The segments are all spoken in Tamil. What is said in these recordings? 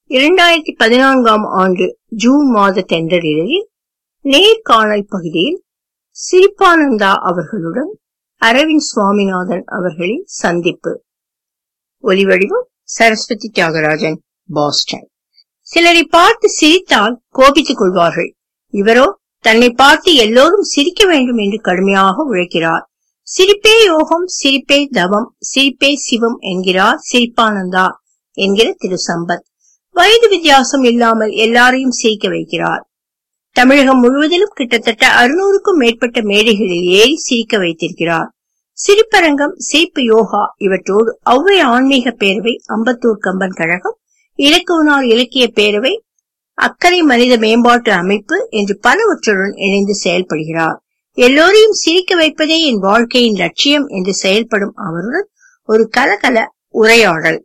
இரண்டாயிரத்தி பதினான்காம் ஆண்டு ஜூன் மாத தென்றலில் நேர்காணல் பகுதியில் சிரிப்பானந்தா அவர்களுடன் அரவிந்த் சுவாமிநாதன் அவர்களின் சந்திப்பு ஒலிவடிவம் சரஸ்வதி தியாகராஜன் பாஸ்டன் சிலரை பார்த்து சிரித்தால் கோபித்துக் கொள்வார்கள் இவரோ தன்னை பார்த்து எல்லோரும் சிரிக்க வேண்டும் என்று கடுமையாக உழைக்கிறார் சிரிப்பே யோகம் சிரிப்பே தவம் சிரிப்பே சிவம் என்கிறார் சிரிப்பானந்தா என்கிற திரு சம்பத் வயது வித்தியாசம் இல்லாமல் எல்லாரையும் சிரிக்க வைக்கிறார் தமிழகம் முழுவதிலும் கிட்டத்தட்ட அறுநூறுக்கும் மேற்பட்ட மேடைகளில் ஏறி சிரிக்க வைத்திருக்கிறார் சிரிப்பரங்கம் சிரிப்பு யோகா இவற்றோடு ஒவ்வை ஆன்மீக பேரவை அம்பத்தூர் கம்பன் கழகம் இலக்குவனார் இலக்கிய பேரவை அக்கறை மனித மேம்பாட்டு அமைப்பு என்று பலவற்றுடன் இணைந்து செயல்படுகிறார் எல்லோரையும் சிரிக்க வைப்பதே என் வாழ்க்கையின் லட்சியம் என்று செயல்படும் அவருடன் ஒரு கலகல உரையாடல்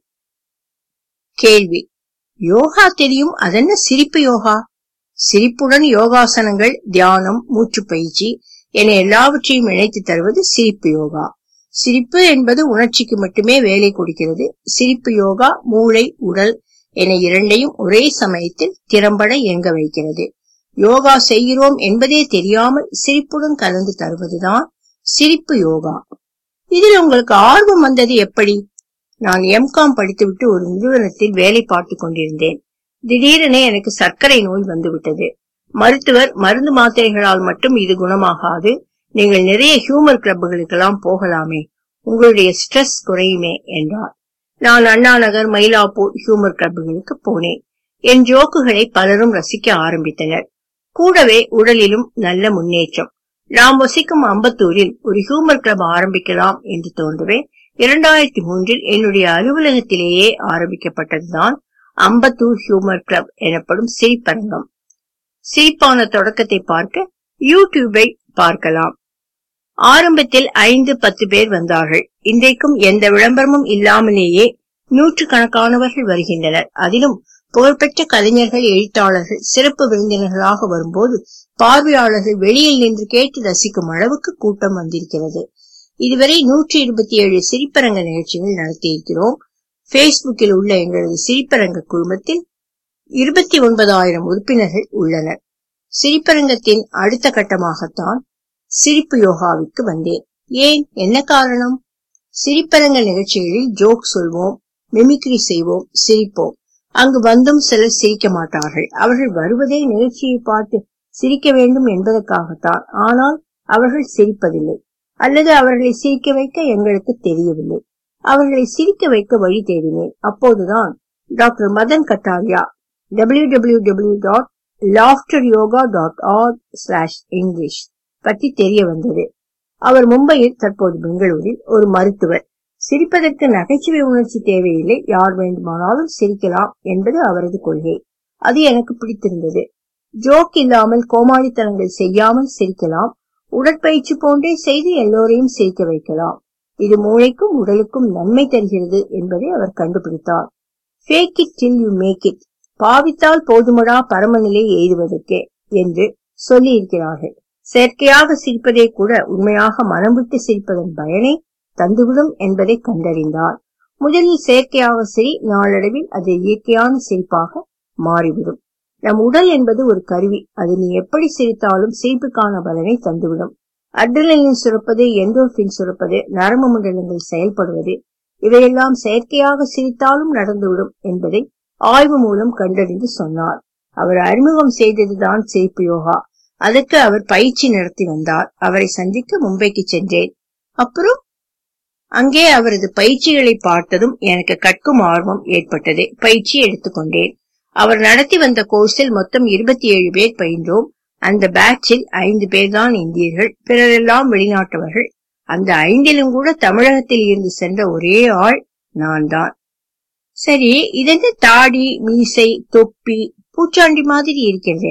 கேள்வி யோகா தெரியும் அதென்ன சிரிப்பு யோகா சிரிப்புடன் யோகாசனங்கள் தியானம் மூச்சு பயிற்சி என எல்லாவற்றையும் இணைத்து தருவது சிரிப்பு யோகா சிரிப்பு என்பது உணர்ச்சிக்கு மட்டுமே வேலை கொடுக்கிறது சிரிப்பு யோகா மூளை உடல் என இரண்டையும் ஒரே சமயத்தில் திறம்பட இயங்க வைக்கிறது யோகா செய்கிறோம் என்பதே தெரியாமல் சிரிப்புடன் கலந்து தருவதுதான் சிரிப்பு யோகா இதில் உங்களுக்கு ஆர்வம் வந்தது எப்படி நான் எம்காம் படித்துவிட்டு ஒரு நிறுவனத்தில் வேலை பார்த்து கொண்டிருந்தேன் திடீரென எனக்கு சர்க்கரை நோய் வந்துவிட்டது மருத்துவர் மருந்து மாத்திரைகளால் மட்டும் இது குணமாகாது நீங்கள் நிறைய ஹியூமர் கிளப்புகளுக்கெல்லாம் போகலாமே உங்களுடைய ஸ்ட்ரெஸ் குறையுமே என்றார் நான் அண்ணா நகர் மயிலாப்பூர் ஹியூமர் கிளப்புகளுக்கு போனேன் என் ஜோக்குகளை பலரும் ரசிக்க ஆரம்பித்தனர் கூடவே உடலிலும் நல்ல முன்னேற்றம் நாம் வசிக்கும் அம்பத்தூரில் ஒரு ஹியூமர் கிளப் ஆரம்பிக்கலாம் என்று தோன்றவே இரண்டாயிரத்தி மூன்றில் என்னுடைய அலுவலகத்திலேயே ஆரம்பிக்கப்பட்டதுதான் அம்பத்தூர் ஹியூமர் கிளப் எனப்படும் சிரிப்பரங்கம் சிரிப்பான தொடக்கத்தை பார்க்க யூடியூபை பார்க்கலாம் ஆரம்பத்தில் ஐந்து பத்து பேர் வந்தார்கள் இன்றைக்கும் எந்த விளம்பரமும் இல்லாமலேயே நூற்று கணக்கானவர்கள் வருகின்றனர் அதிலும் புகழ்பெற்ற கலைஞர்கள் எழுத்தாளர்கள் சிறப்பு விருந்தினர்களாக வரும்போது பார்வையாளர்கள் வெளியில் நின்று கேட்டு ரசிக்கும் அளவுக்கு கூட்டம் வந்திருக்கிறது இதுவரை நூற்றி இருபத்தி ஏழு சிரிப்பரங்க நிகழ்ச்சிகள் நடத்தியிருக்கிறோம் பேஸ்புக்கில் உள்ள எங்களது சிரிப்பரங்க குழுமத்தில் இருபத்தி ஒன்பதாயிரம் உறுப்பினர்கள் உள்ளனர் சிரிப்பரங்கத்தின் அடுத்த கட்டமாகத்தான் சிரிப்பு யோகாவிற்கு வந்தேன் ஏன் என்ன காரணம் சிரிப்பரங்க நிகழ்ச்சிகளில் ஜோக் சொல்வோம் மிமிக்ரி செய்வோம் சிரிப்போம் அங்கு வந்தும் சிலர் சிரிக்க மாட்டார்கள் அவர்கள் வருவதே நிகழ்ச்சியை பார்த்து சிரிக்க வேண்டும் என்பதற்காகத்தான் ஆனால் அவர்கள் சிரிப்பதில்லை அல்லது அவர்களை சிரிக்க வைக்க எங்களுக்கு தெரியவில்லை அவர்களை சிரிக்க வைக்க வழி தேடினேன் அப்போதுதான் doctor Madan Kataria W W W dot laughter yoga dot org slash English பற்றி தெரிய வந்தது அவர் மும்பையில் தற்போது பெங்களூரில் ஒரு மருத்துவர் சிரிப்பதற்கு நகைச்சுவை உணர்ச்சி தேவையில்லை யார் வேண்டுமானாலும் சிரிக்கலாம் என்பது அவரது கொள்கை அது எனக்கு பிடித்திருந்தது ஜோக் இல்லாமல் கோமாளித்தனங்கள் செய்யாமல் சிரிக்கலாம் உடற்பயிற்சி போன்றே செய்து எல்லோரையும் சிரிக்க வைக்கலாம் இது மூளைக்கும் உடலுக்கும் நன்மை தருகிறது என்பதை அவர் கண்டுபிடித்தார் fake it till you make it பாவித்தால் போதுமடா பரமநிலை எய்துவதற்கே என்று சொல்லி இருக்கிறார்கள் செயற்கையாக சிரிப்பதே கூட உண்மையாக மனம் விட்டு சிரிப்பதன் பயனை தந்துவிடும் என்பதை கண்டறிந்தார் முதலில் செயற்கையாக சிரி நாளடைவில் அது இயற்கையான சிரிப்பாக மாறிவிடும் நம் உடல் என்பது ஒரு கருவி அது நீ எப்படி சிரித்தாலும் சிரிப்புக்கான பலனை தந்துவிடும் அட்ரினலின் சுரப்பது எண்டோர்பின் சுரப்பது நரம்பு மண்டலங்கள் செயல்படுவது இவையெல்லாம் செயற்கையாக சிரித்தாலும் நடந்துவிடும் என்பதை ஆய்வு மூலம் கண்டறிந்து சொன்னார் அவர் அறிமுகம் செய்ததுதான் சிரிப்பு யோகா அதற்கு அவர் பயிற்சி நடத்தி வந்தார் அவரை சந்திக்க மும்பைக்கு சென்றேன் அப்புறம் அங்கே அவரது பயிற்சிகளை பார்த்ததும் எனக்கு கற்கும் ஆர்வம் ஏற்பட்டது பயிற்சி எடுத்துக்கொண்டேன் அவர் நடத்தி வந்த கோர்ஸில் மொத்தம் இருபத்தி ஏழு பேர் பயின்றோம் அந்த பேட்சில் ஐந்து பேர் தான் இந்தியர்கள் பிறரெல்லாம் வெளிநாட்டவர்கள் அந்த ஐந்திலும் கூட தமிழகத்தில் இருந்து சென்ற ஒரே ஆள் நான் தான் சரி இதென்ன தாடி மீசை தொப்பி பூச்சாண்டி மாதிரி இருக்கிறதே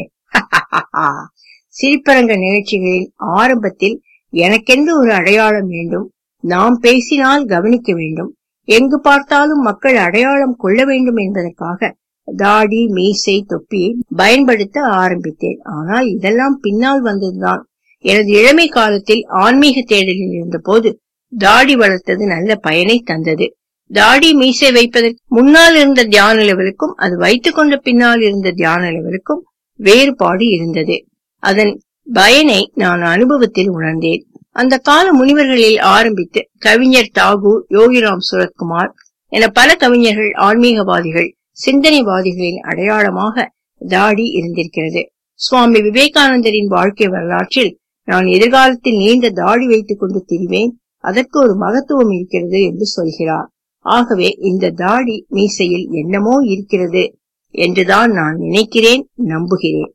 சிரிப்பரங்க நிகழ்ச்சிகளின் ஆரம்பத்தில் எனக்கென்று ஒரு அடையாளம் வேண்டும் நாம் பேசினால் கவனிக்க வேண்டும் எங்கு பார்த்தாலும் மக்கள் அடையாளம் கொள்ள வேண்டும் என்பதற்காக தாடி மீசை தொப்பியை பயன்படுத்த ஆரம்பித்தேன் ஆனால் இதெல்லாம் பின்னால் வந்ததுதான் எனது இளமை காலத்தில் ஆன்மீக தேடலில் இருந்த போது தாடி வளர்த்தது நல்ல பயனை தந்தது தாடி மீசை வைப்பதற்கு முன்னால் இருந்த தியான லெவலுக்கும் அது வைத்துக் கொண்ட பின்னால் இருந்த தியான லெவலுக்கும் வேறுபாடு இருந்தது அதன் பயனை நான் அனுபவத்தில் உணர்ந்தேன் அந்த கால முனிவர்களில் ஆரம்பித்து கவிஞர் தாகூர் யோகிராம் சுரத்குமார் என பல கவிஞர்கள் ஆன்மீகவாதிகள் சிந்தனைவாதிகளின் அடையாளமாக தாடி இருந்திருக்கிறது சுவாமி விவேகானந்தரின் வாழ்க்கை வரலாற்றில் நான் எதிர்காலத்தில் நீண்ட தாடி வைத்துக் கொண்டு திரிவேன் அதற்கு ஒரு மகத்துவம் இருக்கிறது என்று சொல்கிறார் ஆகவே இந்த தாடி மீசையில் என்னமோ இருக்கிறது என்றுதான் நான் நினைக்கிறேன் நம்புகிறேன்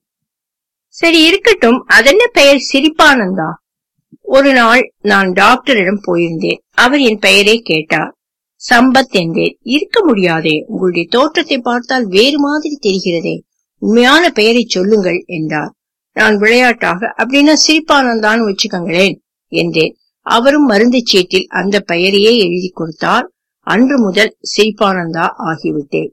சரி இருக்கட்டும் அதென்ன பெயர் சிரிப்பானந்தா ஒரு நாள் நான் டாக்டரிடம் போயிருந்தேன் அவர் என் பெயரை கேட்டார் சம்பத் என்றேன் இருக்க முடியாதே உங்களுடைய தோற்றத்தை பார்த்தால் வேறு மாதிரி தெரிகிறதே உண்மையான பெயரை சொல்லுங்கள் என்றார் நான் விளையாட்டாக அப்படின்னா சிரிப்பானந்தான்னு வச்சுக்கங்களேன் என்றேன் அவரும் மருந்து சீட்டில் அந்த பெயரையே எழுதி கொடுத்தார் அன்று முதல் சிரிப்பானந்தா ஆகிவிட்டேன்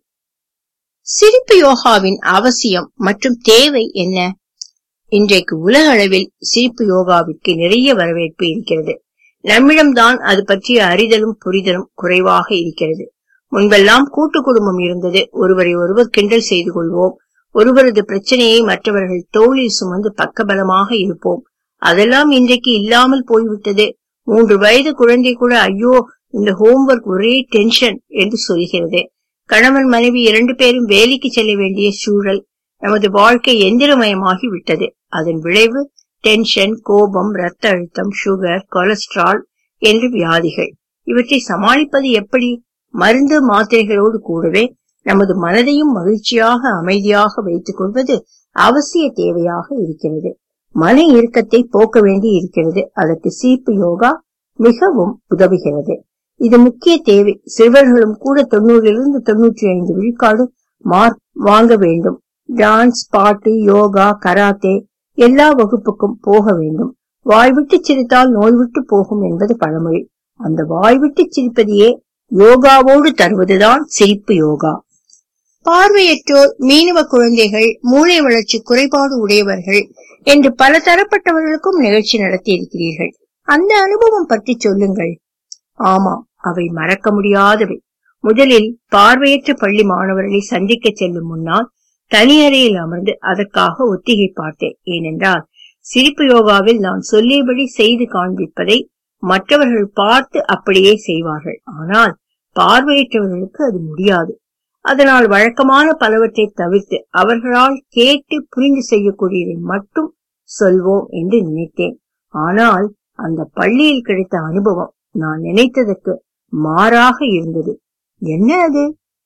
சிரிப்பு யோகாவின் அவசியம் மற்றும் தேவை என்ன இன்றைக்கு உலக அளவில் சிரிப்பு யோகாவிற்கு நிறைய வரவேற்பு இருக்கிறது நம்மிடம்தான் அது பற்றிய அறிதலும் புரிதலும் குறைவாக இருக்கிறது முன்பெல்லாம் கூட்டு குடும்பம் இருந்தது ஒருவரை ஒருவர் கிண்டல் செய்து கொள்வோம் ஒருவரது பிரச்சனையை மற்றவர்கள் தோளில் சுமந்து பக்கபலமாக இருப்போம் அதெல்லாம் இன்றைக்கு இல்லாமல் போய்விட்டது மூன்று வயது குழந்தை கூட ஐயோ இந்த ஹோம்ஒர்க் ஒரே டென்ஷன் என்று சொல்கிறது கணவன் மனைவி இரண்டு பேரும் வேலைக்கு செல்ல வேண்டிய சூழல் நமது வாழ்க்கை எந்திரமயமாகி விட்டது அதன் விளைவு டென்ஷன் கோபம் ரத்த அழுத்தம் சுகர் கொலஸ்ட்ரால் என்று வியாதிகள் இவற்றை சமாளிப்பது எப்படி மருந்து மாத்திரைகளோடு கூடவே நமது மனதையும் மகிழ்ச்சியாக அமைதியாக வைத்துக் கொள்வது அவசிய தேவையாக இருக்கிறது மன இறுக்கத்தை போக்க வேண்டி இருக்கிறது அதற்கு சீப்பு யோகா மிகவும் உதவுகிறது இது முக்கிய தேவை சிறுவர்களும் கூட தொண்ணூறிலிருந்து தொண்ணூற்றி ஐந்து விழுக்காடு மார்க் வாங்க வேண்டும் டான்ஸ் பாட்டு யோகா கராத்தே எல்லா வகுப்புக்கும் போக வேண்டும் வாய்விட்டு சிரித்தால் நோய் விட்டு போகும் என்பது பழமொழி அந்த வாய்விட்டு சிரிப்பதையே யோகாவோடு தருவதுதான் சிரிப்பு யோகா பார்வையற்றோர் மீனவ குழந்தைகள் மூளை வளர்ச்சி குறைபாடு உடையவர்கள் என்று பல தரப்பட்டவர்களுக்கும் நிகழ்ச்சி நடத்தி இருக்கிறீர்கள் அந்த அனுபவம் பற்றி சொல்லுங்கள் ஆமாம் அவை மறக்க முடியாதவை முதலில் பார்வையற்ற பள்ளி மாணவர்களை சந்திக்க செல்லும் முன்னால் தனி அறையில் அமர்ந்து அதற்காக ஒத்திகை பார்த்தேன் ஏனென்றால் சிரிப்பு யோகாவில் நான் சொல்லியபடி செய்து காண்பிப்பதை மற்றவர்கள் பார்த்து அப்படியே செய்வார்கள் ஆனால் பார்வையற்றவர்களுக்கு அது முடியாது அதனால் வழக்கமான பலவற்றை தவிர்த்து அவர்களால் கேட்டு புரிந்து செய்யக்கூடியதை மட்டும் சொல்வோம் என்று நினைத்தேன் ஆனால் அந்த பள்ளியில் கிடைத்த அனுபவம் நான் நினைத்ததற்கு மாறாக இருந்தது என்ன அது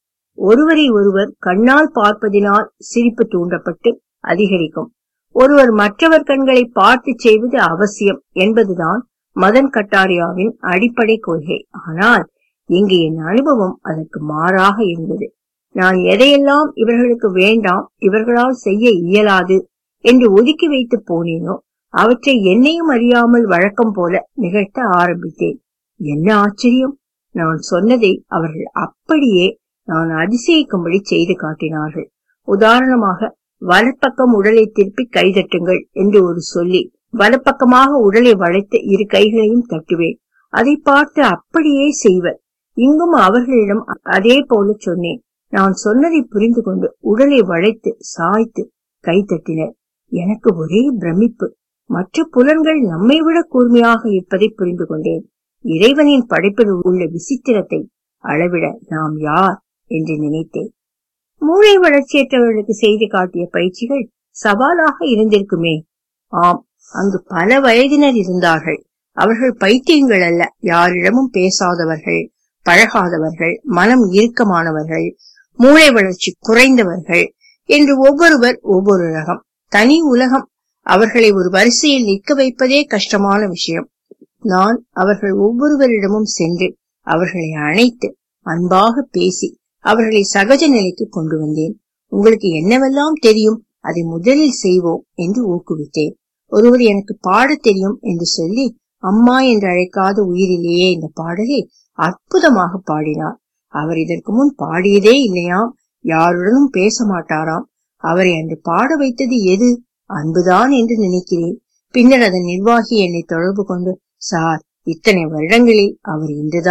ஒருவரை ஒருவர் கண்ணால் பார்ப்பதினால் சிரிப்பு தூண்டப்பட்டு அதிகரிக்கும் ஒருவர் மற்றவர் கண்களை பார்த்து செய்வது அவசியம் என்பதுதான் மதன் கட்டாரியாவின் அடிப்படை கொள்கை ஆனால் இங்கு என் அனுபவம் அதற்கு மாறாக இருந்தது நான் எதையெல்லாம் இவர்களுக்கு வேண்டாம் இவர்களால் செய்ய இயலாது என்று ஒதுக்கி வைத்து போனேனோ அவற்றை என்னையும் அறியாமல் வழக்கம் போல நிகழ்த்த ஆரம்பித்தேன் என்ன ஆச்சரியம் நான் சொன்னதை அவர்கள் அப்படியே நான் அதிசயிக்கும்படி செய்து காட்டினார்கள் உதாரணமாக வலப்பக்கம் உடலை திருப்பி கைதட்டுங்கள் என்று ஒரு சொல்லி வலப்பக்கமாக உடலை வளைத்து இரு கைகளையும் தட்டுவேன் அதை பார்த்து அப்படியே செய்வர் இங்கும் அவர்களிடம் அதே போல சொன்னேன் நான் சொன்னதை புரிந்து கொண்டு உடலை வளைத்து சாய்த்து கைத்தட்டினர் எனக்கு ஒரே பிரமிப்பு மற்ற புலன்கள் நம்மை விட கூர்மையாக இருப்பதை புரிந்து கொண்டேன் இறைவனின் படைப்பில் உள்ள விசித்திரத்தை அளவிட நாம் யார் என்று நினைத்தேன் மூளை வளர்ச்சியற்றவர்களுக்கு செய்து காட்டிய பயிற்சிகள் சவாலாக இருந்திருக்குமே ஆம் அங்கு பல வயதினர் இருந்தார்கள் அவர்கள் பைத்தியங்கள் அல்ல யாரிடமும் பேசாதவர்கள் பழகாதவர்கள் மனம் இறுக்கமானவர்கள் மூளை வளர்ச்சி குறைந்தவர்கள் என்று ஒவ்வொருவர் ஒவ்வொரு ரகம் தனி உலகம் அவர்களை ஒரு வரிசையில் நிற்க வைப்பதே கஷ்டமான விஷயம் நான் அவர்கள் ஒவ்வொருவரிடமும் சென்று அவர்களை அழைத்து அன்பாக பேசி அவர்களை சகஜ நிலைக்கு கொண்டு வந்தேன் உங்களுக்கு என்னவெல்லாம் தெரியும் அதை முதலில் செய்வோம் என்று ஊக்குவித்தேன் ஒருவர் எனக்கு பாட தெரியும் என்று சொல்லி அம்மா என்று அழைக்காத உயிரிலேயே இந்த பாடலை அற்புதமாக பாடினார் அவர் இதற்கு முன் பாடியதே இல்லையாம் யாருடனும் பேச மாட்டாராம் அவரை அன்று பாட வைத்தது எது அன்புதான் என்று நினைக்கிறேன் பின்னர் அதன் நிர்வாகி என்னை தொடர்பு கொண்டு சார் இத்தனை வருடங்களில் அவர் இன்றுதான்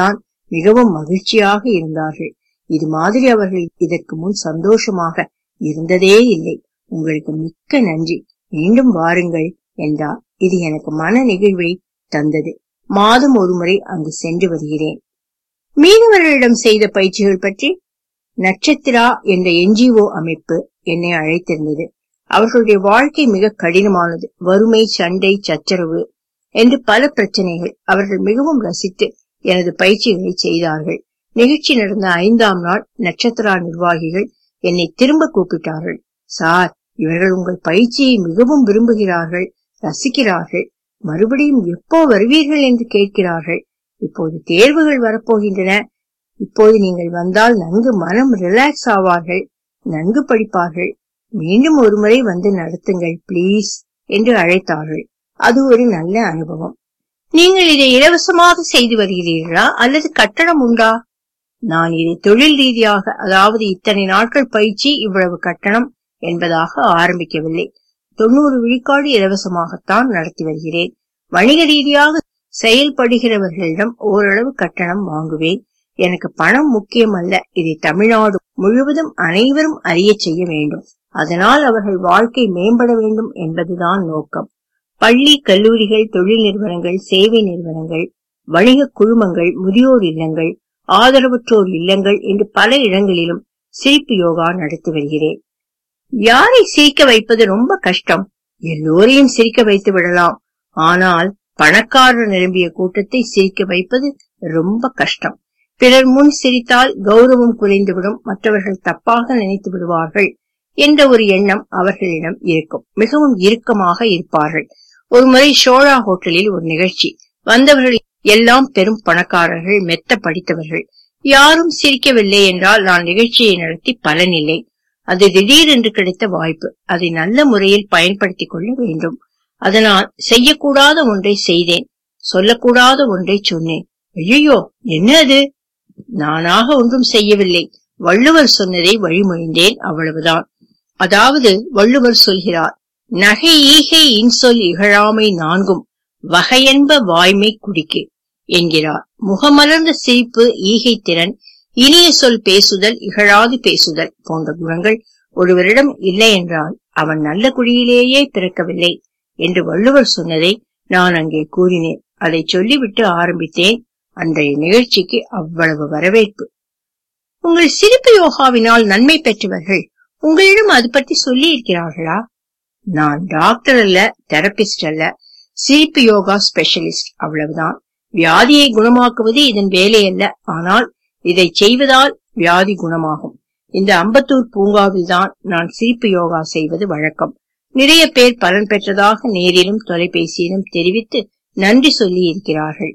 மிகவும் மகிழ்ச்சியாக இருந்தார்கள் இது மாதிரி அவர்கள் இதற்கு முன் சந்தோஷமாக இருந்ததே இல்லை உங்களுக்கு மிக்க நன்றி மீண்டும் வாருங்கள் என்றார் இது எனக்கு மன நெகிழ்வை தந்தது மாதம் ஒருமுறை அங்கு சென்று வருகிறேன் மீனவர்களிடம் செய்த பயிற்சிகள் பற்றி நட்சத்திரா என்ற என்ஜிஓ அமைப்பு என்னை அழைத்திருந்தது அவர்களுடைய வாழ்க்கை மிக கடினமானது வறுமை சண்டை சச்சரவு என்று பல பிரச்சனைகள் அவர்கள் மிகவும் ரசித்து எனது பயிற்சிகளை செய்தார்கள் நிகழ்ச்சி நடந்த ஐந்தாம் நாள் நட்சத்திரா நிர்வாகிகள் என்னை திரும்ப கூப்பிட்டார்கள் சார் இவர்கள் உங்கள் பயிற்சியை மிகவும் விரும்புகிறார்கள் ரசிக்கிறார்கள் மறுபடியும் எப்போ வருவீர்கள் என்று கேட்கிறார்கள் இப்போது தேர்வுகள் வரப்போகின்றன இப்போது நீங்கள் வந்தால் நன்கு மனம் ரிலாக்ஸ் ஆவார்கள் நன்கு படிப்பார்கள் மீண்டும் ஒருமுறை வந்து நடத்துங்கள் ப்ளீஸ் என்று அழைத்தார்கள் அது ஒரு நல்ல அனுபவம் நீங்கள் இதை இலவசமாக செய்து வருகிறீர்களா அல்லது கட்டணம் உண்டா நான் இதை தொழில் ரீதியாக அதாவது இத்தனை நாட்கள் பயிற்சி இவ்வளவு கட்டணம் என்பதாக ஆரம்பிக்கவில்லை தொண்ணூறு விழுக்காடு இலவசமாகத்தான் நடத்தி வருகிறேன் வணிக ரீதியாக செயல்படுகிறவர்களிடம் ஓரளவு கட்டணம் வாங்குவேன் எனக்கு பணம் முக்கியம் அல்ல இதை தமிழ்நாடு முழுவதும் அனைவரும் அறிய செய்ய வேண்டும் அதனால் அவர்கள் வாழ்க்கை மேம்பட வேண்டும் என்பதுதான் நோக்கம் பள்ளி கல்லூரிகள் தொழில் நிறுவனங்கள் சேவை நிறுவனங்கள் வணிக குழுமங்கள் முதியோர் இல்லங்கள் ஆதரவற்றோர் இல்லங்கள் என்று பல இடங்களிலும் சிரிப்பு யோகா நடத்தி வருகிறேன் யாரை சிரிக்க வைப்பது ரொம்ப கஷ்டம் எல்லோரையும் சிரிக்க வைத்து விடலாம் ஆனால் பணக்காரர் நிரம்பிய கூட்டத்தை சிரிக்க வைப்பது ரொம்ப கஷ்டம் பிறர் முன் சிரித்தால் கௌரவம் குறைந்துவிடும் மற்றவர்கள் தப்பாக நினைத்து விடுவார்கள் என்ற ஒரு எண்ணம் அவர்களிடம் இருக்கும் மிகவும் இறுக்கமாக இருப்பார்கள் ஒருமுறை ஷோழா ஹோட்டலில் ஒரு நிகழ்ச்சி வந்தவர்கள் எல்லாம் பெரும் பணக்காரர்கள் மெத்த படித்தவர்கள் யாரும் சிரிக்கவில்லை என்றால் நான் நிகழ்ச்சியை நடத்தி பலனில்லை அது திடீரென்று கிடைத்த வாய்ப்பு அதை நல்ல முறையில் பயன்படுத்திக் கொள்ள வேண்டும் அதனால் செய்யக்கூடாத ஒன்றை செய்தேன் சொல்லக்கூடாத ஒன்றை சொன்னேன் ஐயோ என்ன அது நானாக ஒன்றும் செய்யவில்லை வள்ளுவர் சொன்னதை வழிமொழிந்தேன் அவ்வளவுதான் அதாவது வள்ளுவர் சொல்கிறார் நகை ஈகை இன்சொல் இகழாமை நான்கும் வகையென்ப வாய்மை குடிக்கு என்கிறார் முகமலர்ந்த சிரிப்பு ஈகை திறன் இனிய சொல் பேசுதல் இகழாது பேசுதல் போன்ற குணங்கள் ஒருவரிடம் இல்லை என்றால் அவன் நல்ல குடியிலேயே பிறக்கவில்லை என்று வள்ளுவர் சொன்னதை நான் அங்கே கூறினேன் அதை சொல்லிவிட்டு ஆரம்பித்தேன் அன்றைய நிகழ்ச்சிக்கு அவ்வளவு வரவேற்பு உங்கள் சிரிப்பு யோகாவினால் நன்மை பெற்றவர்கள் உங்களிடம் அது பற்றி சொல்லி இருக்கிறார்களா நான் டாக்டர் அல்ல தெரபிஸ்ட் அல்ல சிரிப்பு யோகா ஸ்பெஷலிஸ்ட் அவ்வளவுதான் வியாதியை குணமாக்குவது இதன் வேலை அல்ல ஆனால் இதை செய்வதால் வியாதி குணமாகும் இந்த அம்பத்தூர் பூங்காவில் தான் நான் சிரிப்பு யோகா செய்வது வழக்கம் நிறைய பேர் பலன் பெற்றதாக நேரிலும் தொலைபேசியிலும் தெரிவித்து நன்றி சொல்லி இருக்கிறார்கள்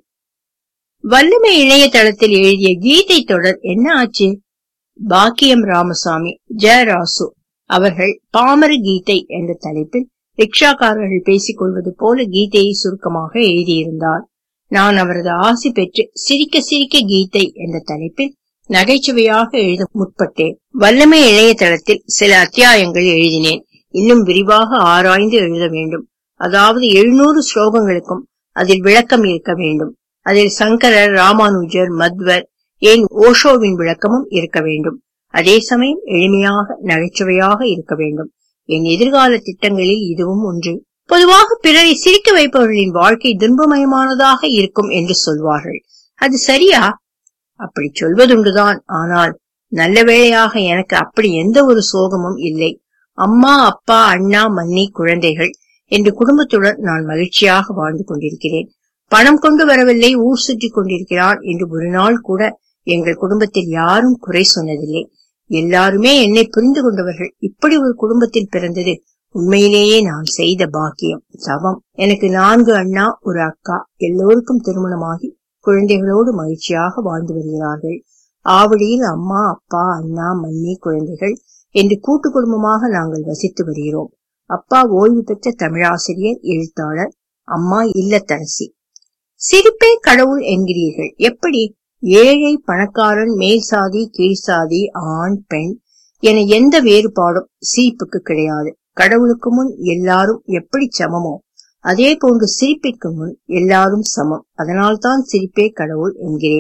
வல்லமை இணையதளத்தில் எழுதிய கீதை தொடர் என்ன ஆச்சு பாக்கியம் ராமசாமி ஜெயராசு அவர்கள் பாமர கீதை என்ற தலைப்பில் ரிக்ஷாக்காரர்கள் பேசிக் கொள்வது போல கீதையை சுருக்கமாக எழுதியிருந்தார் நான் அவரது ஆசி பெற்று சிரிக்க சிரிக்க கீதை என்ற தலைப்பில் நகைச்சுவையாக எழுத முற்பட்டேன் வல்லமை இணையதளத்தில் சில அத்தியாயங்கள் எழுதினேன் இன்னும் விரிவாக ஆராய்ந்து எழுத வேண்டும் அதாவது எழுநூறு ஸ்லோகங்களுக்கும் அதில் விளக்கம் இருக்க வேண்டும் அதில் சங்கரர் ராமானுஜர் மத்வர் ஏன் ஓஷோவின் விளக்கமும் இருக்க வேண்டும் அதே சமயம் எளிமையாக நகைச்சுவையாக இருக்க வேண்டும் என் எதிர்கால திட்டங்களில் இதுவும் ஒன்று பொதுவாக பிறரை சிரிக்க வைப்பவர்களின் வாழ்க்கை துன்பமயமானதாக இருக்கும் என்று சொல்வார்கள் அது சரியா அப்படி சொல்வதுண்டுதான் ஆனால் நல்ல வேளையாக எனக்கு அப்படி எந்த ஒரு சோகமும் இல்லை அம்மா அப்பா அண்ணா மன்னி குழந்தைகள் என்று குடும்பத்துடன் நான் மகிழ்ச்சியாக வாழ்ந்து கொண்டிருக்கிறேன் பணம் கொண்டு வரவில்லை ஊர் சுற்றி கொண்டிருக்கிறான் என்று ஒரு நாள் கூட எங்கள் குடும்பத்தில் யாரும் குறை சொன்னதில்லை எல்லாருமே என்னை புரிந்து கொண்டவர்கள் இப்படி ஒரு குடும்பத்தில் பிறந்தது உண்மையிலேயே நான் செய்த பாக்கியம் சவம் எனக்கு நான்கு அண்ணா ஒரு அக்கா எல்லோருக்கும் திருமணமாகி குழந்தைகளோடு மகிழ்ச்சியாக வாழ்ந்து வருகிறார்கள் ஆவடியில் அம்மா அப்பா அண்ணா மன்னி குழந்தைகள் என்று கூட்டு குடும்பமாக நாங்கள் வசித்து வருகிறோம் அப்பா ஓய்வு பெற்ற தமிழாசிரியர் எழுத்தாளர் அம்மா இல்லத்தரசி சிரிப்பே கடவுள் என்கிறீர்கள் எப்படி ஏழை பணக்காரன் மேல் சாதி கீழ் சாதி ஆண் பெண் என எந்த வேறுபாடும் சிரிப்புக்கு கிடையாது கடவுளுக்கு முன் எல்லாரும் எப்படி சமமோ அதே போன்று சிரிப்பிற்கு முன் எல்லாரும் சமம் அதனால்தான் சிரிப்பே கடவுள் என்கிறேன்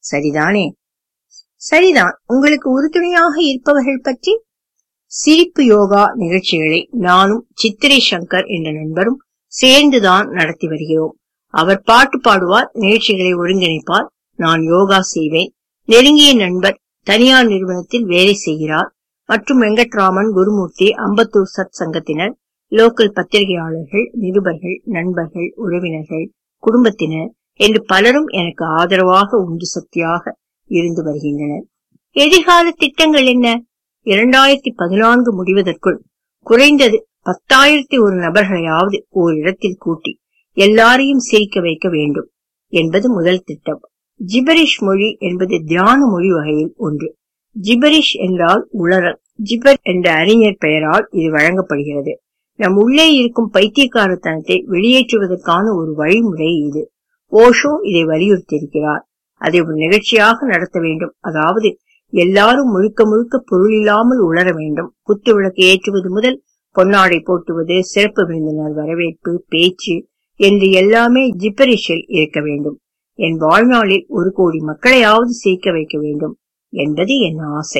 சரிதானே சரிதான் உங்களுக்கு உறுதுணையாக இருப்பவர்கள் பற்றி சிரிப்பு யோகா நிகழ்ச்சிகளை நானும் சித்திரை சங்கர் என்ற நண்பரும் சேர்ந்துதான் நடத்தி வருகிறோம் அவர் பாட்டு பாடுவார் நிகழ்ச்சிகளை ஒருங்கிணைப்பார் நான் யோகா செய்வேன் நெருங்கிய நண்பர் தனியார் நிறுவனத்தில் வேலை செய்கிறார் மற்றும் வெங்கட்ராமன் குருமூர்த்தி அம்பத்தூர் சத் சங்கத்தினர் லோக்கல் பத்திரிகையாளர்கள் நிருபர்கள் நண்பர்கள் உறவினர்கள் குடும்பத்தினர் என்று பலரும் எனக்கு ஆதரவாக உந்து சக்தியாக இருந்து வருகின்றனர் எதிர்கால திட்டங்கள் என்ன இரண்டாயிரத்தி பதினான்கு முடிவதற்குள் குறைந்தது பத்தாயிரத்தி ஒரு நபர்களையாவது ஓரிடத்தில் கூட்டி எல்லாரையும் சிரிக்க வைக்க வேண்டும் என்பது முதல் திட்டம் ஜிபரிஷ் மொழி என்பது தியான மொழி வகையில் ஒன்று ஜிபரிஷ் என்றால் உளறல் ஜிபர் என்ற அறிஞர் பெயரால் இது வழங்கப்படுகிறது நம் உள்ளே இருக்கும் பைத்தியக்காரத்தனத்தை வெளியேற்றுவதற்கான ஒரு வழிமுறை இது ஓஷோ இதை வலியுறுத்தியிருக்கிறார் அதை ஒரு நிகழ்ச்சியாக நடத்த வேண்டும் அதாவது எல்லாரும் முழுக்க முழுக்க பொருள் இல்லாமல் உணர வேண்டும் குத்து விளக்கு ஏற்றுவது முதல் பொன்னாடை போட்டுவது சிறப்பு விருந்தினர் வரவேற்பு பேச்சு என்று எல்லாமே ஜிப்பரிஷில் இருக்க வேண்டும் என் வாழ்நாளில் ஒரு கோடி மக்களையாவது சிரிக்க வைக்க வேண்டும் என்பது என் ஆசை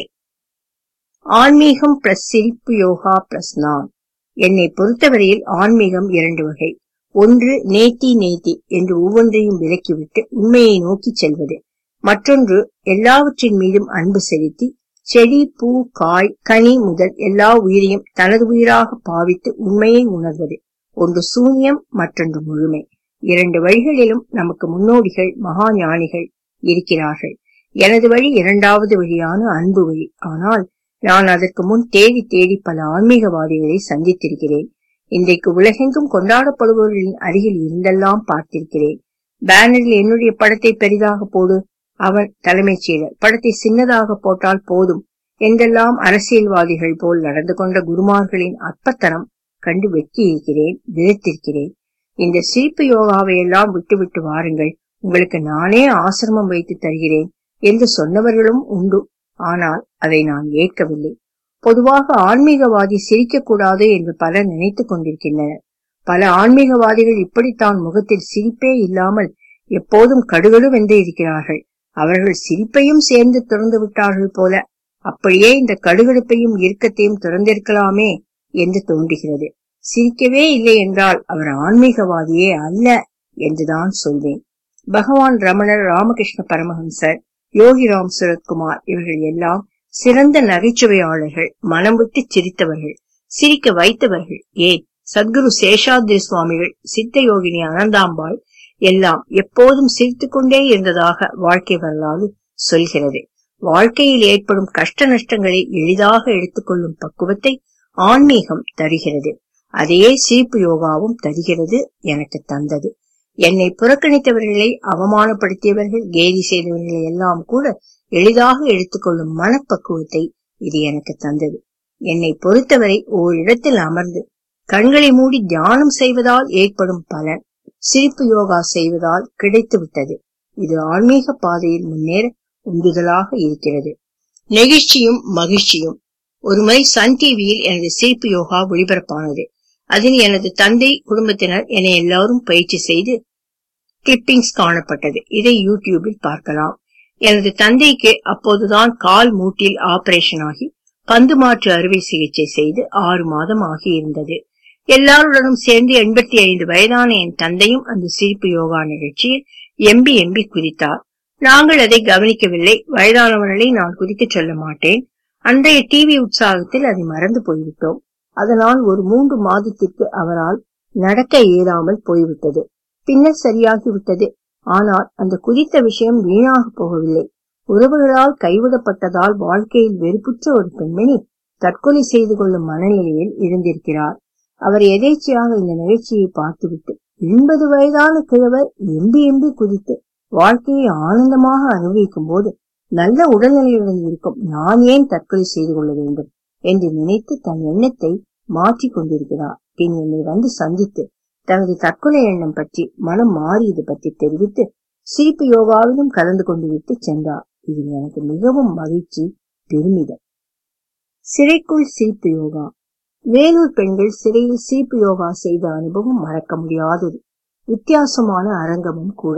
ஆன்மீகம் பிளஸ் சிரிப்பு யோகா பிளஸ் நான் என்னை பொறுத்தவரையில் ஆன்மீகம் இரண்டு வகை ஒன்று நேத்தி நேத்தி என்று ஒவ்வொன்றையும் விலக்கிவிட்டு உண்மையை நோக்கி செல்வது மற்றொன்று எல்லாவற்றின் மீதும் அன்பு செலுத்தி செடி பூ காய் கனி முதல் எல்லா உயிரையும் தனது உயிராக பாவித்து உண்மையை உணர்வது ஒன்று சூன்யம் மற்றொன்று முழுமை இரண்டு வழிகளிலும் நமக்கு முன்னோடிகள் மகா ஞானிகள் இருக்கிறார்கள் எனது வழி இரண்டாவது வழியான அன்பு வழி ஆனால் நான் அதற்கு முன் தேடி தேடி பல ஆன்மீகவாதிகளை சந்தித்திருக்கிறேன் இன்றைக்கு உலகெங்கும் கொண்டாடப்படுபவர்களின் அருகில் இருந்தெல்லாம் பார்த்திருக்கிறேன் பேனரில் என்னுடைய படத்தை பெரிதாக போடு அவன் தலைமைச் செயலர் படத்தை சின்னதாக போட்டால் போதும் என்றெல்லாம் அரசியல்வாதிகள் போல் நடந்து கொண்ட குருமார்களின் அற்பத்தனம் கண்டு வெட்டி இருக்கிறேன் விழுத்திருக்கிறேன் இந்த சிரிப்பு யோகாவை எல்லாம் விட்டுவிட்டு வாருங்கள் உங்களுக்கு நானே ஆசிரமம் வைத்து தருகிறேன் என்று சொன்னவர்களும் உண்டு ஆனால் அதை நான் ஏற்கவில்லை பொதுவாக ஆன்மீகவாதி சிரிக்கக்கூடாது என்று பலர் நினைத்துக் கொண்டிருக்கின்றனர் பல ஆன்மீகவாதிகள் இப்படித்தான் முகத்தில் சிரிப்பே இல்லாமல் எப்போதும் கடுகடுவென்று இருக்கிறார்கள் அவர்கள் சிரிப்பையும் சேர்ந்து திறந்து விட்டார்கள் போல அப்படியே இந்த கடுகடுப்பையும் இறுக்கத்தையும் திறந்திருக்கலாமே என்று தோன்றுகிறது சிரிக்கவே இல்லை என்றால் அவர் ஆன்மீகவாதியே அல்ல என்றுதான் சொல்வேன் பகவான் ரமணர் ராமகிருஷ்ண பரமஹம்சர் யோகிராம் சுரத்குமார் இவர்கள் எல்லாம் சிறந்த நகைச்சுவையாளர்கள் மனம் விட்டு சிரித்தவர்கள் சிரிக்க வைத்தவர்கள் ஏன் சத்குரு சேஷாத்ரி சுவாமிகள் சித்த யோகினி அனந்தாம்பாள் எல்லாம் எப்போதும் சிரித்துக் கொண்டே இருந்ததாக வாழ்க்கை வரலாறு சொல்கிறது வாழ்க்கையில் ஏற்படும் கஷ்ட நஷ்டங்களை எளிதாக எடுத்துக்கொள்ளும் பக்குவத்தை ஆன்மீகம் தருகிறது அதையே சிரிப்பு யோகாவும் தருகிறது எனக்கு தந்தது என்னை புறக்கணித்தவர்களை அவமானப்படுத்தியவர்கள் கேலி செய்தவர்களை எல்லாம் கூட எளிதாக எடுத்துக்கொள்ளும் மனப்பக்குவத்தை இது எனக்கு தந்தது என்னை பொறுத்தவரை ஓரிடத்தில் அமர்ந்து கண்களை மூடி தியானம் செய்வதால் ஏற்படும் பலன் சிரிப்பு யோகா செய்வதால் கிடைத்து விட்டது இது ஆன்மீக பாதையில் முன்னேற உந்துதலாக இருக்கிறது நெகிழ்ச்சியும் மகிழ்ச்சியும் ஒருமுறை சன் டிவியில் எனது சிரிப்பு யோகா ஒளிபரப்பானது அதில் எனது தந்தை குடும்பத்தினர் என எல்லாரும் பயிற்சி செய்து கிளிப்பிங்ஸ் காணப்பட்டது இதை யூடியூபில் பார்க்கலாம் எனது தந்தைக்கு அப்போதுதான் கால் மூட்டில் ஆபரேஷன் ஆகி பந்து மாற்று அறுவை சிகிச்சை செய்து ஆறு மாதம் ஆகியிருந்தது எல்லாருடனும் சேர்ந்து எண்பத்தி ஐந்து வயதான என் தந்தையும் அந்த சிரிப்பு யோகா நிகழ்ச்சியில் எம்பி எம்பி குதித்தார் நாங்கள் அதை கவனிக்கவில்லை வயதானவர்களை நான் குதிக்கச் சொல்ல மாட்டேன் அன்றைய டிவி உற்சாகத்தில் அதை மறந்து போய்விட்டோம் அதனால் ஒரு மூன்று மாதத்திற்கு அவரால் நடக்க இயலாமல் போய்விட்டது பின்னர் சரியாகிவிட்டது ஆனால் அந்த குதித்த விஷயம் வீணாக போகவில்லை உறவுகளால் கைவிடப்பட்டதால் வாழ்க்கையில் வெறுப்புற்ற ஒரு பெண்மணி தற்கொலை செய்து கொள்ளும் மனநிலையில் இருந்திருக்கிறார் அவர் எதேச்சையாக இந்த நிகழ்ச்சியை பார்த்துவிட்டு எண்பது வயதான கிழவர் எம்பி எம்பி குதித்து வாழ்க்கையை ஆனந்தமாக அனுபவிக்கும் போது நல்ல உடல்நிலையுடன் இருக்கும் நான் ஏன் தற்கொலை செய்து கொள்ள வேண்டும் என்று நினைத்து தன் எண்ணத்தை மாற்றிக் கொண்டிருக்கிறார் பின் என்னை வந்து சந்தித்து தனது தற்கொலை எண்ணம் பற்றி மனம் மாறியது பற்றி தெரிவித்து சிரிப்பு யோகாவிலும் கலந்து கொண்டு விட்டு சென்றார் இது எனக்கு மிகவும் மகிழ்ச்சி பெருமிதம் சிறைக்குள் சிரிப்பு யோகா வேலூர் பெண்கள் சிறையில் சிரிப்பு யோகா செய்த அனுபவம் மறக்க முடியாதது வித்தியாசமான அரங்கமும் கூட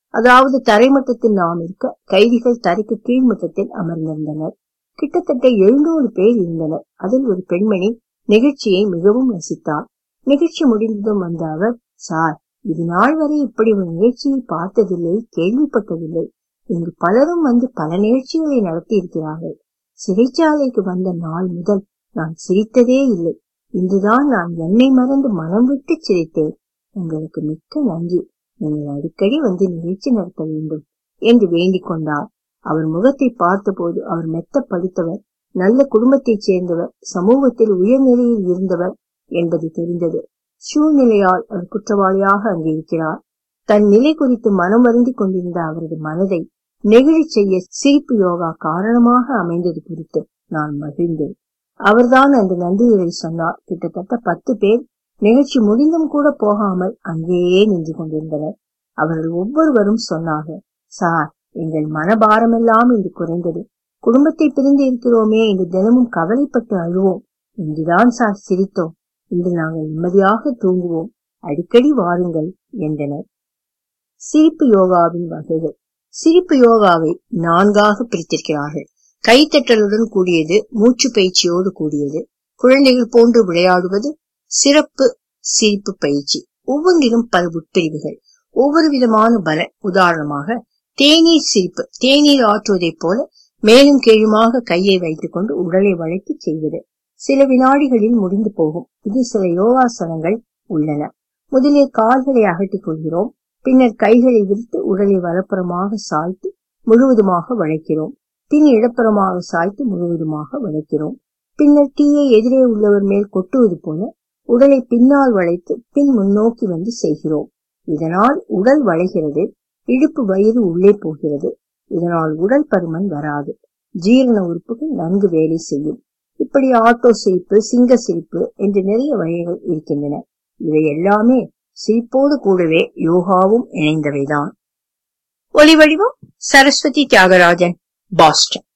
அதாவது தரைமட்டத்தில் நாம் இருக்க கைதிகள் தரைக்கு கீழ்மட்டத்தில் அமர்ந்திருந்தனர் கிட்டத்தட்ட எழுநூறு பேர் இருந்தனர் அதில் ஒரு பெண்மணி நிகழ்ச்சியை மிகவும் ரசித்தார் நிகழ்ச்சி முடிந்ததும் வந்த அவர் சார் இது நாள் வரை இப்படி ஒரு நிகழ்ச்சியை பார்த்ததில்லை கேள்விப்பட்டதில்லை இங்கு பலரும் வந்து பல நிகழ்ச்சிகளை நடத்தி இருக்கிறார்கள் சிறைச்சாலைக்கு வந்த நாள் முதல் நான் சிரித்ததே இல்லை இன்றுதான் நான் என்னை மறந்து மனம் விட்டு சிரித்தேன் உங்களுக்கு மிக்க நன்றி நீங்கள் அடிக்கடி வந்து நிகழ்ச்சி நடத்த வேண்டும் என்று வேண்டிக் கொண்டார் அவர் முகத்தை பார்த்தபோது அவர் மெத்த படித்தவர் நல்ல குடும்பத்தைச் சேர்ந்தவர் சமூகத்தில் உயர்நிலையில் இருந்தவர் என்பது தெரிந்தது சூழ்நிலையால் அவர் குற்றவாளியாக அங்கே இருக்கிறார் தன் நிலை குறித்து மனம் வருந்தி கொண்டிருந்த அவரது மனதை நெகிழி செய்ய சிரிப்பு யோகா காரணமாக அமைந்தது குறித்து நான் மகிழ்ந்தேன் அவர்தான் அந்த நன்றிகளை சொன்னார் கிட்டத்தட்ட பத்து பேர் நிகழ்ச்சி முடிந்தும் கூட போகாமல் அங்கேயே நின்று கொண்டிருந்தனர் அவர்கள் ஒவ்வொருவரும் சொன்னார்கள் சார் எங்கள் மனபாரமெல்லாம் இன்று குறைந்தது குடும்பத்தை பிரிந்து இருக்கிறோமே என்று தினமும் கவலைப்பட்டு அழுவோம் இன்றுதான் சார் சிரித்தோம் இன்று நாங்கள் நிம்மதியாக தூங்குவோம் அடிக்கடி வாருங்கள் என்றனர் சிரிப்பு யோகாவின் வகைகள் சிரிப்பு யோகாவை நான்காக பிரித்திருக்கிறார்கள் கைத்தட்டலுடன் கூடியது மூச்சு பயிற்சியோடு கூடியது குழந்தைகள் போன்று விளையாடுவது சிறப்பு சிரிப்பு பயிற்சி ஒவ்வொன்றிலும் பல உட்பிரிவுகள் ஒவ்வொரு விதமான பலன் உதாரணமாக தேநீர் சிரிப்பு தேநீர் ஆற்றுவதைப் போல மேலும் கீழுமாக கையை வைத்துக் கொண்டு உடலை வளைத்து செய்வது சில வினாடிகளில் முடிந்து போகும் இது சில யோகாசனங்கள் உள்ளன முதலில் கால்களை அகட்டிக் கொள்கிறோம் பின்னர் கைகளை விரித்து உடலை வலப்புறமாக சாய்த்து முழுவதுமாக வளைக்கிறோம் பின் இடப்புறமாக சாய்த்து முழுவதுமாக வளைக்கிறோம் பின்னர் டீயை எதிரே உள்ளவர் மேல் கொட்டுவது போல உடலை பின்னால் வளைத்து பின் முன்னோக்கி வந்து செய்கிறோம் இதனால் உடல் வளைகிறது இடுப்பு வயிறு உள்ளே போகிறது இதனால் உடல் பருமன் வராது ஜீரண உறுப்புகள் நன்கு வேலை செய்யும் இப்படி ஆட்டோ சிரிப்பு சிங்க சிரிப்பு என்று நிறைய வகைகள் இருக்கின்றன இவை எல்லாமே சிரிப்போடு கூடவே யோகாவும் இணைந்தவைதான் ஒலி வடிவம் சரஸ்வதி தியாகராஜன் பாஸ்டன்